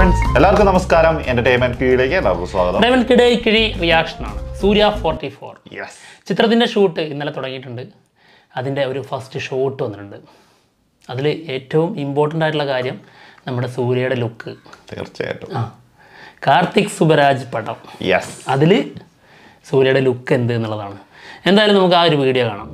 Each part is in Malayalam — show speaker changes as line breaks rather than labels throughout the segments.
ഫ്രണ്ട്സ് എല്ലാവർക്കും നമസ്കാരം എന്റർടൈൻമെന്റ് കീഴിലേക്ക് എല്ലാവർക്കും സ്വാഗതം
ഡയമണ്ട് കിടേ കിഴി റിയാക്ഷനാണ് സൂര്യ ഫോർട്ടി ഫോർ
യെസ്
ചിത്രത്തിൻ്റെ ഷൂട്ട് ഇന്നലെ തുടങ്ങിയിട്ടുണ്ട് അതിൻ്റെ ഒരു ഫസ്റ്റ് ഷോട്ട് വന്നിട്ടുണ്ട് അതിൽ ഏറ്റവും ഇമ്പോർട്ടൻ്റ് ആയിട്ടുള്ള കാര്യം നമ്മുടെ സൂര്യയുടെ ലുക്ക്
തീർച്ചയായിട്ടും
ആ കാർത്തിക് സുബരാജ് പടം
യെസ്
അതിൽ സൂര്യയുടെ ലുക്ക് എന്ത് എന്നുള്ളതാണ് എന്തായാലും നമുക്ക് ആ ഒരു വീഡിയോ കാണാം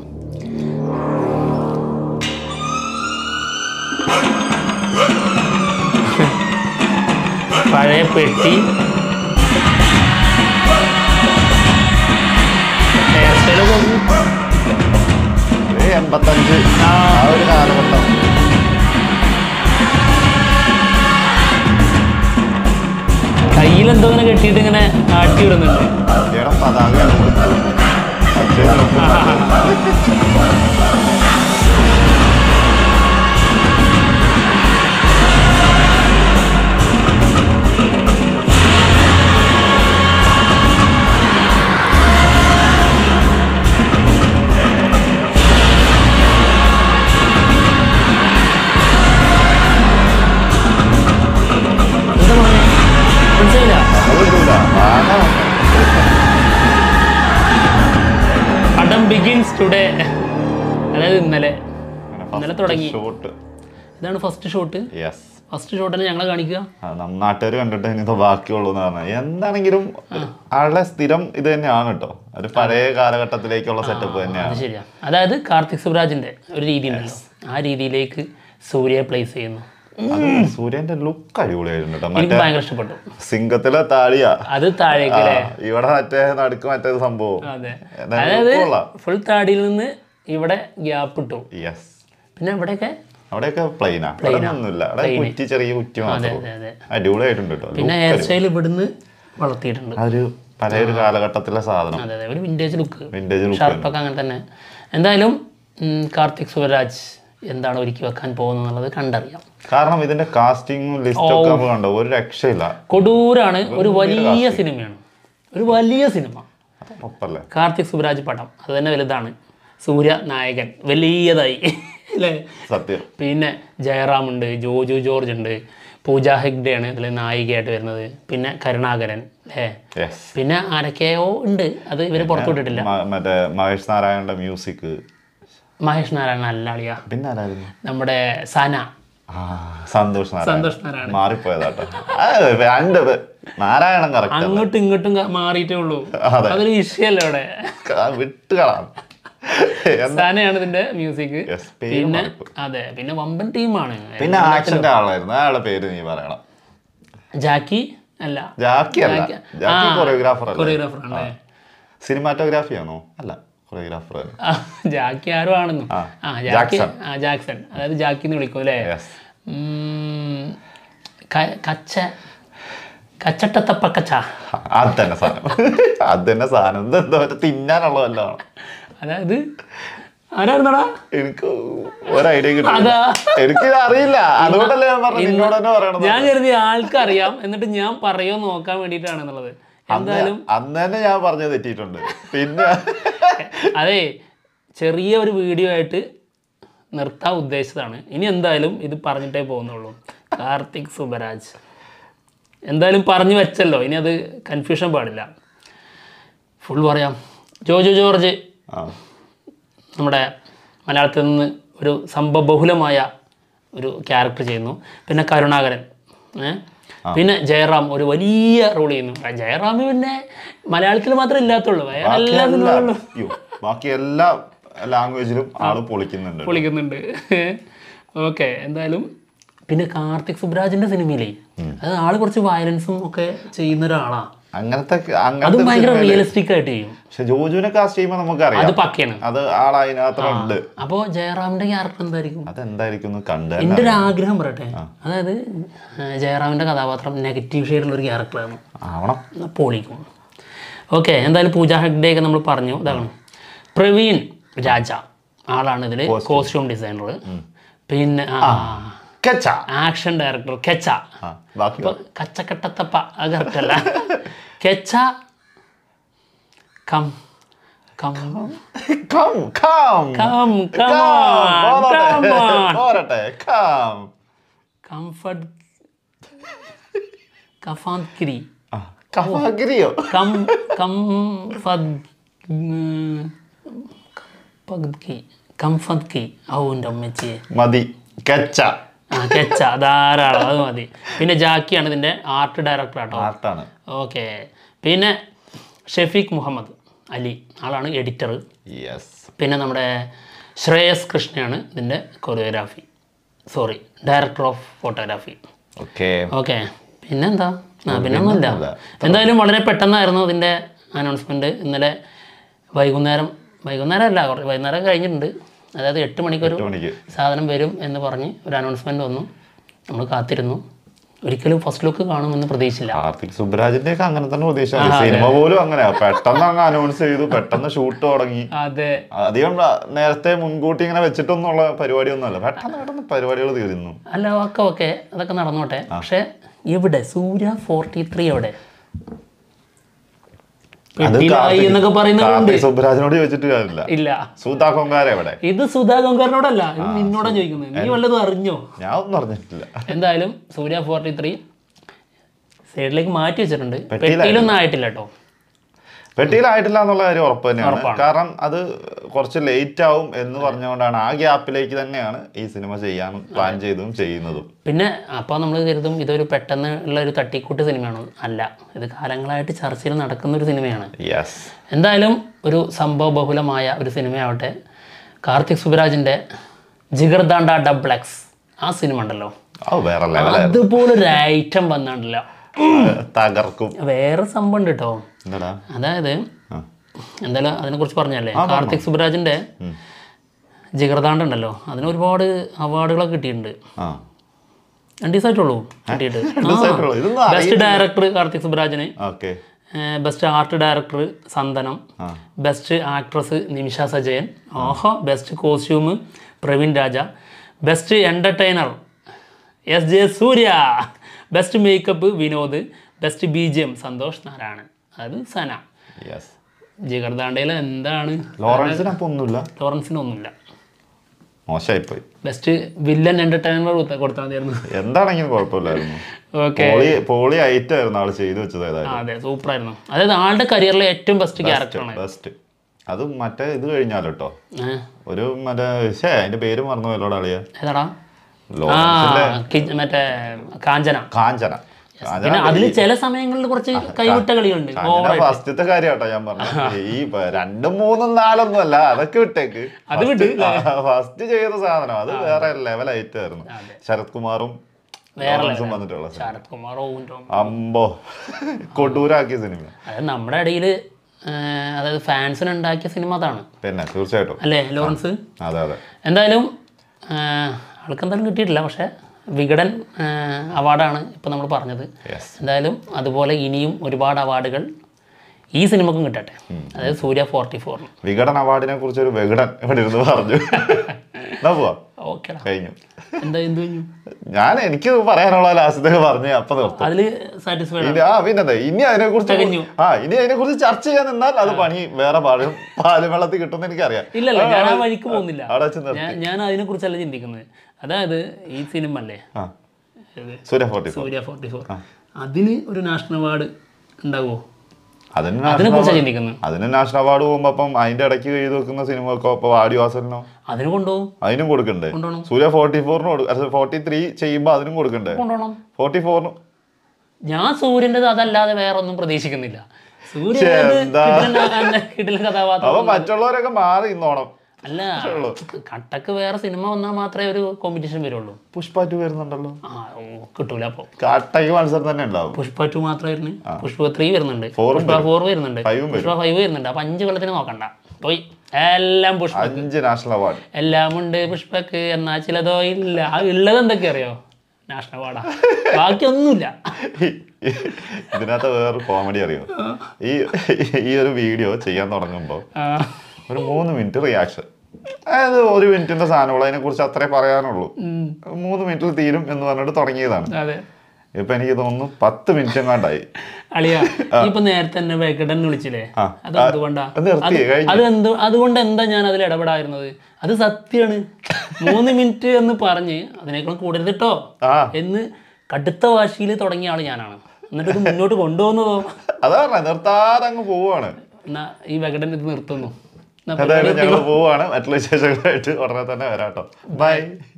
പഴയ പെട്ടി ഹെയർ സ്റ്റൈലൊക്കെ നോക്കൂ.
എൺപത്തഞ്ച് ആ ഒരു കാലഘട്ടം
കയ്യിലെന്തോ ഇങ്ങനെ കെട്ടിയിട്ട് ഇങ്ങനെ ആട്ടി വിടുന്നുണ്ട്
ഇന്ത്യയുടെ പതാകയാണ് കൊടുത്തത്. അച്ഛനും അമ്മയും
എന്താ പറഞ്ഞേ മനസ്സിലായില്ല
അതൊന്നുമില്ല. ആന
പടം ബിഗിൻസ് ടുഡേ അതായത് ഇന്നലെ
അങ്ങനെ
ഇന്നലെ
first
തുടങ്ങി.
shot.
ഇതാണ് first shot
Yes.
First shot തന്നെ ഞങ്ങളെ കാണിക്കുക
ആ, നമ്മ നാട്ടുകാർ കണ്ടിട്ട് ഇനി ബാക്കിയുള്ളൂ എന്ന് പറഞ്ഞാൽ എന്താണെങ്കിലും ആളുടെ സ്ഥിരം ഇത് തന്നെയാണ് കേട്ടോ ഒരു പഴയ കാലഘട്ടത്തിലേക്കുള്ള സെറ്റപ്പ്
അത്
തന്നെയാണ്
ശരിയാ അതായത് കാർത്തിക് സുബ്രാജിന്റെ ഒരു രീതി ഉണ്ടല്ലോ ആ രീതിയിലേക്ക് സൂര്യയെ പ്ലേസ് ചെയ്യുന്നു
അത് സൂര്യന്റെ ലുക്ക് അടിപൊളിയായിരുന്നു കേട്ടോ
എനിക്ക്
മറ്റേ
ഭയങ്കര ഇഷ്ടപ്പെട്ടു
സിംഗത്തിലെ താളിയാ
അത് താഴേക്ക്
ആ,
അല്ലേ
ഇവിടെ മറ്റേ നടുക്ക് മറ്റേ സംഭവം
അതെ
എന്തായാലും
അതായത്
look കൊള്ളാം.
ഫുൾ താടിയിൽ നിന്ന് ഇവിടെ ഗ്യാപ്പ് ഇട്ടു
യെസ്
പിന്നെ ഇവിടെയൊക്കെ
അവിടെയൊക്കെ പ്ലെയിനാ
Plain
അവിടെ
ആ.
ഒന്നുമില്ല അവിടെ
Plain.
കുറ്റി ചെറിയ കുറ്റി
അതെ
മാത്രം
അതെ അതെ
അടിപൊളിയായിട്ടുണ്ട് കേട്ടോ
പിന്നെ
Look
ഹെയർ
അടി-
സ്റ്റൈൽ ഇവിടുന്ന് വളർത്തിയിട്ടുണ്ട്
ആ ഒരു പഴയ ഒരു കാലഘട്ടത്തിലെ സാധനം
അതെ അതെ ഒരു വിന്റേജ് ലുക്ക്
വിന്റേജ് ലുക്ക്
ഷർട്ടൊക്കെ അങ്ങനെ തന്നെ എന്തായാലും ഉം, കാർത്തിക് സുബരാജ് എന്താണ് ഒരുക്കി വെക്കാൻ പോകുന്നത് എന്നുള്ളത് കണ്ടറിയാം
കാരണം ഇതിന്റെ കാസ്റ്റിംഗും ലിസ്റ്റും ഒക്കെ നമ്മൾ കണ്ടോ ഒരു രക്ഷയില്ല
കൊടൂരാണ് ഒരു വലിയ സിനിമയാണ് ഒരു വലിയ സിനിമ
അത് ഉറപ്പല്ലേ
കാർത്തിക് സുബരാജ് പടം അത് തന്നെ വലുതാണ് സൂര്യ നായകൻ വലിയതായി അല്ലേ
സത്യം
പിന്നെ ജയറാം ഉണ്ട് ജോജു ജോർജ് ഉണ്ട് പൂജ ഹെഗ്ഡെയാണ് ഇതിൽ നായികയായിട്ട് വരുന്നത് പിന്നെ കരുണാകരൻ അല്ലേ
യെസ്
പിന്നെ ആരൊക്കെയോ ഉണ്ട് അത് ഇവർ പുറത്തുവിട്ടിട്ടില്ല
മറ്റേ മഹേഷ് നാരായണന്റെ മ്യൂസിക്
മഹേഷ് നാരായണ അല്ല അളിയ
പിന്നെ ആരായിരുന്നു
നമ്മുടെ സന
ആ സന്തോഷ് നാരായണൻ
സന്തോഷ് നാരായണൻ
മാറിപ്പോയതാട്ടോ ആ, രണ്ട് പേ- നാരായണൻ കറക്റ്റ്
അങ്ങോട്ടും ഇങ്ങോട്ടും ക- മാറിയിട്ടേ ഉള്ളൂ
അതെ.
അതൊരു വിഷയമല്ല അവിടെ
വിട്ടുകളാം എന്താ
സനയാണ് ഇതിന്റെ മ്യൂസിക്
Yes, പേര്
പിന്നെ
മാറിപ്പോയി.
അതെ പിന്നെ വമ്പൻ ടീമാണ്
പിന്നെ ആക്ഷന്റെ ആളായിരുന്നു അയാളുടെ പേര് നീ പറയണം
ജാക്കി അല്ല
ജാക്കി അല്ല
ജാക്കി-
ജാക്കി
ആ,
കൊറിയോഗ്രാഫർ അല്ല
കൊറിയോഗ്രാഫർ ആണ്
സിനിമാറ്റോഗ്രാഫി ആണോ അല്ല കൊറിയോഗ്രാഫർ
ആ, ജാക്കി ആരും ആണെന്നു
ആ,
ആ ജാക്കി
ജാക്സൺ.
ആ ജാക്സൺ അതായത് ജാക്കി എന്ന് വിളിക്കും അല്ലേ
യെസ്
ഉം, ക- കച്ച കച്ചട്ടത്തപ്പക്കച്ച
അത് തന്നെ സാധനം അത് തന്നെ സാധനം ഇത് എന്താ മറ്റേ തിന്നാനുള്ളതല്ലാണ്
അതായത് ആരായിരുന്നടാ
എനിക്ക് ഒരു ഐഡിയ കിട്ടില്ല
അതാ.
എനിക്ക് അറിയില്ല അതുകൊണ്ടല്ലേ ഞാൻ പറഞ്ഞു നിന്നോട് തന്നെ പറയണത്
ഞാൻ കരുതി ആൾക്കറിയാം എന്നിട്ട് ഞാൻ പറയോ നോക്കാൻ വേണ്ടിയിട്ടാണെന്നുള്ളത്
അന്ന് അന്ന് തന്നെ ഞാൻ പറഞ്ഞത് തെറ്റിയിട്ടുണ്ട് പിന്നെ
അതെ ചെറിയ ഒരു വീഡിയോ ആയിട്ട് നിർത്താൻ ഉദ്ദേശിച്ചതാണ് ഇനി എന്തായാലും ഇത് പറഞ്ഞിട്ടേ പോകുന്നുള്ളൂ കാർത്തിക് സുബരാജ് എന്തായാലും പറഞ്ഞു വെച്ചല്ലോ ഇനി അത് കൺഫ്യൂഷൻ പാടില്ല ഫുൾ പറയാം ജോജു ജോർജ്
ആ,
നമ്മുടെ മലയാളത്തിൽ നിന്ന് ഒരു സംഭവബഹുലമായ ഒരു ക്യാരക്ടർ ചെയ്യുന്നു പിന്നെ കരുണാകരൻ ഏ? പിന്നെ ജയറാം ഒരു വലിയ റോൾ ചെയ്യുന്നു ആ ജയറാം പിന്നെ മലയാളത്തിൽ മാത്രമേ ഇല്ലാത്തുള്ളൂ വേറെ
ബാക്കി
എല്ലാ
എല്ലാ
സിനിമകളിലും
അയ്യോ, ബാക്കി എല്ലാ ലാംഗ്വേജിലും ആള് പൊളിക്കുന്നുണ്ട്
പൊളിക്കുന്നുണ്ട് ഓക്കെ എന്തായാലും പിന്നെ കാർത്തിക് സുബ്രാജിന്റെ സിനിമയിലേ അത് ആള് കുറച്ച് വയലൻസും ഒക്കെ ചെയ്യുന്ന ഒരാളാ
അങ്ങനത്തെ
അതും
അങ്ങനത്തെ
ഭയങ്കര
സിനിമയില്
റിയലിസ്റ്റിക് ആയിട്ട് ചെയ്യും
പക്ഷെ ജോജുവിനെ കാസ്റ്റ് ചെയ്യുമ്പോൾ നമുക്കറിയാം
അത് പക്കയാണ്
അത് ആൾ അതിനകത്ത് ഉണ്ട്
അപ്പോൾ ജയറാമിന്റെ ക്യാരക്ടർ എന്തായിരിക്കും
അതെന്തായിരിക്കും എന്ന് കണ്ട്
എൻ്റെ ഒരു ആഗ്രഹം പറയട്ടെ അതായത് ഏഹ്, ജയറാമിന്റെ കഥാപാത്രം നെഗറ്റീവ് ഷെയ്ഡുള്ള ഒരു ക്യാരക്ടറാണ്
ആവണം
പൊളിക്കും ഓക്കെ എന്തായാലും പൂജ ഹെഗ്ഡേ ഒക്കെ നമ്മൾ പറഞ്ഞു ഇതാണ് പ്രവീൺ രാജ ആളാണ് ഇതിൽ കോസ്റ്റ്യൂം ഡിസൈനർ പിന്നെ
കെച്ച
ആക്ഷൻ ഡയറക്ടർ കെച്ച
ആ, ബാക്കി
ഇപ്പൊ കച്ചക്കട്ടത്തപ്പ അത് കറക്റ്റ് അല്ല കെച്ച come come
come come
come
come
come
പോരട്ടെ പോരട്ടെ കം
കംഫർട്ട് കഫാദ്ഗിരി
ആ, കഫാഗിരിയോ
കം കം ഫദ് പഗ്ദി കംഫദ്കി ഔ എൻ്റെ അമ്മച്ചിയെ
മതി കച്ച
ആ കെച്ച ധാരാളം അത് മതി പിന്നെ ജാക്കിയാണ് ഇതിൻ്റെ ആർട്ട് ഡയറക്ടർ കേട്ടോ
ആർട്ടാണ്
ഓക്കെ പിന്നെ ഷെഫീഖ് മുഹമ്മദ് അലി ആളാണ് എഡിറ്റർ
യെസ്
പിന്നെ നമ്മുടെ ശ്രേയസ് കൃഷ്ണയാണ് ഇതിൻ്റെ choreography sorry director of photography
okay
okay പിന്നെന്താ ആ പിന്നെ ഒന്നുമില്ല എന്തായാലും വളരെ പെട്ടെന്നായിരുന്നു ഇതിൻ്റെ അനൗൺസ്മെൻറ്റ് ഇന്നലെ വൈകുന്നേരം വൈകുന്നേരം അല്ല കുറേ വൈകുന്നേരം കഴിഞ്ഞിട്ടുണ്ട് അതായത് എട്ട് മണിക്കൊരു
എട്ട് മണിക്ക്
സാധനം വരും എന്ന് പറഞ്ഞ് ഒരു അനൗൺസ്മെൻറ്റ് വന്നു നമ്മൾ കാത്തിരുന്നു ഒരിക്കലും ഫസ്റ്റ് ലുക്ക് കാണുമെന്ന് പ്രതീക്ഷിച്ചില്ല
കാർത്തിക് സുബ്രാജിന്റെ ഒക്കെ അങ്ങനെ തന്നെ പ്രതീക്ഷ സിനിമ പോലും അങ്ങനെയാ പെട്ടെന്ന് അങ്ങ് അനൗൺസ് ചെയ്തു പെട്ടെന്ന് ഷൂട്ട് തുടങ്ങി
അതെ
അധികം ന- നേരത്തെ മുൻകൂട്ടി ഇങ്ങനെ വെച്ചിട്ടൊന്നുള്ള പരിപാടിയൊന്നുമല്ല പെട്ടെന്ന് പെട്ടെന്ന് പരിപാടികൾ തീരുന്നു
അല്ല ഓക്കെ ഓക്കെ അതൊക്കെ നടന്നോട്ടെ പക്ഷെ ഇവിടെ സൂര്യ ഫോർട്ടി ത്രീ എവിടെ
അത്
പെട്ടിയിലായി
കാർത്തിക്-
എന്നൊക്കെ പറയുന്നവരുണ്ട്
കാർത്തിക് സുബ്രാജിനോട് ചോദിച്ചിട്ട് കാര്യമില്ല
ഇല്ല
സൂതാ കൊങ്കാര എവിടെ
ഇത് സുധാ ഗംഗാറിനോടല്ല ഇത് നിന്നോടാ ചോദിക്കുന്നത് നീ വല്ലതും അറിഞ്ഞോ
ഞാൻ ഒന്നും അറിഞ്ഞിട്ടില്ല
എന്തായാലും സൂര്യ ഫോർട്ടി ത്രീ സൈഡിലേക്ക് മാറ്റി വെച്ചിട്ടുണ്ട്
പെട്ടിയിലായി.
പെട്ടിയിലൊന്നും ആയിട്ടില്ല കേട്ടോ
പെട്ടിയിലായിട്ടില്ല എന്നുള്ള കാര്യം ഉറപ്പ് തന്നെയാണ് കാരണം അത് കുറച്ച് ലേറ്റ് ആവും എന്ന് പറഞ്ഞുകൊണ്ടാണ് ആ ഗ്യാപ്പിലേക്ക് തന്നെയാണ് ഈ സിനിമ ചെയ്യാൻ പ്ലാൻ ചെയ്തതും ചെയ്യുന്നതും
പിന്നെ അപ്പോൾ നമ്മൾ കരുതും ഇതൊരു പെട്ടെന്ന് ഉള്ള ഒരു തട്ടിക്കൂട്ട് സിനിമയാണ് അല്ല ഇത് കാലങ്ങളായിട്ട് ചർച്ചയിൽ നടക്കുന്ന ഒരു സിനിമയാണ്
യെസ്
എന്തായാലും ഒരു സംഭവ ബഹുലമായ ഒരു സിനിമയാവട്ടെ കാർത്തിക് സുബരാജിൻ്റെ ജിഗർദാണ്ട ഡബ്ലക്സ് ആ സിനിമ ഉണ്ടല്ലോ
അത് വേറെ ലെവലായിരുന്നു
അതുപോലൊരു ഐറ്റം വന്നിട്ടില്ല
തകർക്കും
വേറെ സംഭവം ഉണ്ട് കേട്ടോ
എന്താടാ
അതായത്
ആ.
എന്തായാലും അതിനെക്കുറിച്ച് പറഞ്ഞല്ലേ കാർത്തിക് സുബരാജിൻ്റെ ജിഗർദാണ്ട ഉണ്ടല്ലോ അതിന് ഒരുപാട് അവാർഡുകളൊക്കെ കിട്ടിയിട്ടുണ്ട്
ആ
രണ്ട് ദിവസമായിട്ടുള്ളൂ കിട്ടിയിട്ട്
ദിവസമായിട്ടുള്ളൂ. ഇതൊന്നും
ബെസ്റ്റ് ഡയറക്ടർ കാർത്തിക് സുബരാജിന്
okay
best art director Santhanam
ആ.
ബെസ്റ്റ് ആക്ട്രസ് നിമിഷ സജയൻ ഓഹോ best costume Praveen Raja best entertainer S J Suriya best makeup Vinod best B G M Santhosh Narayanan അത് സന
യെസ്
ജിഗർദാണ്ടയിൽ എന്താണ്
ലോറൻസിന് അപ്പൊ ഒന്നുമില്ല
ലോറൻസിനൊന്നുമില്ല
മോശമായിപ്പോയി
ബെസ്റ്റ് വില്ലൻ എൻ്റർടൈനർ കൊടുത്താൽ മതിയായിരുന്നു
എന്താണെങ്കിലും കുഴപ്പമില്ലായിരുന്നു
ഓക്കെ
പോളി പോളി ഐറ്റം ആയിരുന്നു ആള് ചെയ്തു വെച്ചത് ഏതായാലും
അതെ സൂപ്പറായിരുന്നു അതായത് ആളുടെ കരിയറിലെ ഏറ്റവും ബെസ്റ്റ് ക്യാരക്ടറാണ്
ബെസ്റ്റ് അത് മറ്റേ ഇത് കഴിഞ്ഞാലോ കേട്ടോ ഒരു മറ്റേ ശേ അതിന്റെ പേര് മറന്നു പോയല്ലോടാ അളിയ
ഏതാടാ ആ
ലോറൻസിന്റെ
കി- മറ്റേ കാഞ്ചന
കാഞ്ചന കാഞ്ചന
പിന്നെ അതിൽ ചില സമയങ്ങളിൽ കുറച്ച് കൈവിട്ട കളിയുണ്ട്
കാഞ്ചന ഫസ്റ്റത്തെ കാര്യം കേട്ടോ ഞാൻ പറഞ്ഞു ഈ പ- രണ്ടും മൂന്നും നാലൊന്നും അല്ല അതൊക്കെ വിട്ടേക്ക്
അത് വിട്ട്
ഫസ്റ്റ് ചെയ്ത സാധനം അത് വേറെ ലെവൽ ആയിരുന്നു ശരത് കുമാറും ലോറൻസും വന്നിട്ടുള്ള സിനിമ.
ശരത് കുമാർ ഓവും
അമ്പോ കൊടൂരാക്കിയ സിനിമ
അതായത് നമ്മുടെ ഇടയിൽ അതായത് ഫാൻസിന് ഉണ്ടാക്കിയ സിനിമ അതാണ്
പിന്നെ തീർച്ചയായിട്ടും
അല്ലേ ലോറൻസ്
അതെ അതെ
എന്തായാലും ആ, ആൾക്ക് എന്തായാലും കിട്ടിയിട്ടില്ല പക്ഷേ വികടൻ അവാർഡാണ് ഇപ്പം നമ്മൾ പറഞ്ഞത്
യെസ്
എന്തായാലും അതുപോലെ ഇനിയും ഒരുപാട് അവാർഡുകൾ ഈ സിനിമക്കും കിട്ടട്ടെ അതായത് സൂര്യ ഫോർട്ടി ഫോറിന്
വികടൻ അവാർഡിനെ കുറിച്ച് ഒരു വികടൻ ഇവിടെ ഇരുന്ന് പറഞ്ഞു എന്നാ പോവാ
ഓക്കെടാ
കഴിഞ്ഞു
എന്താ എന്ത് കഴിഞ്ഞു
ഞാൻ എനിക്ക് പറയാനുള്ള ലാസ്റ്റത്തെ പറഞ്ഞ് അപ്പൊ നിർത്തും
അതിൽ സാറ്റിസ്ഫൈഡ്
ഇനി ആ പിന്നെന്താ ഇനി അതിനെ കുറിച്ച്
തികഞ്ഞു.
ആ ഇനി അതിനെ കുറിച്ച് ചർച്ച ചെയ്യാൻ നിന്നാൽ അത് പണി വേറെ പാടും പാലും വെള്ളത്തിൽ കിട്ടുമെന്ന് എനിക്കറിയാം
ഇല്ലല്ല ഞാൻ ആ വഴിക്ക് പോകുന്നില്ല
അവിടെ വെച്ച് നിർത്തി
ഞാൻ ഞാൻ അതിനെ കുറിച്ചല്ല ചിന്തിക്കുന്നത് അതായത് ഈ സിനിമ അല്ലേ
ആ
ഇത്
Suriya forty four
Suriya forty four അതിന് ഒരു നാഷണൽ അവാർഡ് ഉണ്ടാവുമോ
അതിന്
അതിനെ
നാഷണൽ
കുറിച്ചാണ് ചിന്തിക്കുന്നത്
അതിന് നാഷണൽ അവാർഡ് പോകുമ്പോ അപ്പം അതിന്റെ ഇടയ്ക്ക് എഴുതി വെക്കുന്ന സിനിമക്കോ ഇപ്പൊ വാടിവാസലിനോ
അതിന് കൊണ്ടുപോകും
അതിനും കൊടുക്കണ്ടേ
കൊണ്ടുപോകണം
സൂര്യ ഫോർട്ടി ഫോറിന് ഫോർട്ടി ത്രീ ചെയ്യുമ്പോ അതിനും കൊടുക്കണ്ടേ
കൊണ്ടുപോകണം
ഫോർട്ടി ഫോറിന്
ഞാൻ സൂര്യൻ്റെത് അതല്ലാതെ വേറെ ഒന്നും പ്രതീക്ഷിക്കുന്നില്ല സൂര്യ
ശ്ശെ,
ഏത്
എന്താ?
കിടിലൻ- കിടിലൻ കഥാപാത്രം
അപ്പൊ മറ്റുള്ളവരൊക്കെ മാറി ഇന്നോണം
അല്ല കട്ടക്ക് വേറെ സിനിമ വന്നാൽ മാത്രമേ ഒരു കോമ്പറ്റീഷൻ വരുള്ളൂ
പുഷ്പ ടു വരുന്നുണ്ടല്ലോ
ആ ഓ കിട്ടൂല അപ്പോൾ
കട്ടയ്ക്ക് മത്സരം തന്നെ ഉണ്ടാവും
പുഷ്പ ടു മാത്രമായിരുന്നു പുഷ്പ ത്രീ വരുന്നുണ്ട്
Four ഉം
പുഷ്പ ഫോർ വരുന്നുണ്ട്
Five ഉം
പുഷ്പ ഫൈവ് വരുന്നുണ്ട് അപ്പൊ അഞ്ച് കൊല്ലത്തിന് നോക്കണ്ട പോയി എല്ലാം പുഷ്പ
അഞ്ച് നാഷണൽ അവാർഡ്
എല്ലാം ഉണ്ട് പുഷ്പക്ക് എന്നാ ചിലതോ ഇല്ല ആ ഉള്ളത് എന്തൊക്കെ അറിയോ നാഷണൽ അവാർഡാ ബാക്കിയൊന്നുമില്ല
ഇതിനകത്ത് വേറൊരു കോമഡി അറിയോ ഈ ഈ ഒരു വീഡിയോ ചെയ്യാൻ തുടങ്ങുമ്പോൾ
ആ,
ഒരു മൂന്ന് മിനിറ്റ് റിയാക്ഷൻ അതായത് ഒരു മിനിറ്റിന്റെ സാധനമുള്ളൂ അതിനെ കുറിച്ച് അത്രേ പറയാനുള്ളൂ
ഉം,
മൂന്ന് മിനിറ്റിൽ തീരും എന്ന് പറഞ്ഞിട്ട് തുടങ്ങിയതാണ്
അതെ
ഇപ്പൊ എനിക്ക് തോന്നുന്നു പത്ത് മിനിറ്റ് എങ്ങാണ്ടായി
അളിയ ഇപ്പൊ നേരത്തെ തന്നെ വെങ്കടൻ എന്ന് വിളിച്ചില്ലേ
ആ.
അത് എന്തുകൊണ്ടാ
അത് നിർത്തി കഴിഞ്ഞു
അത് എന്ത് അതുകൊണ്ട് എന്താ ഞാൻ അതിൽ ഇടപെടായിരുന്നത് അത് സത്യമാണ് മൂന്ന് മിനിറ്റ് എന്ന് പറഞ്ഞ് അതിനേക്കാൾ കൂടരുത് കേട്ടോ
ആ
എന്ന് കടുത്ത വാശിയിൽ തുടങ്ങിയ ആള് ഞാനാണ് എന്നിട്ട് ഇത് മുന്നോട്ട് കൊണ്ടുപോകുന്നതോ
അതാ പറഞ്ഞ നിർത്താതെ അങ്ങ് പോവാണ്
എന്നാ ഈ വെകടൻ ഇത് നിർത്തുന്നു എന്നാ
എന്തായാലും ഞങ്ങൾ പോവാണ് മറ്റുള്ള വിശേഷങ്ങളായിട്ട് ഉടനെ തന്നെ വരാട്ടോ ബൈ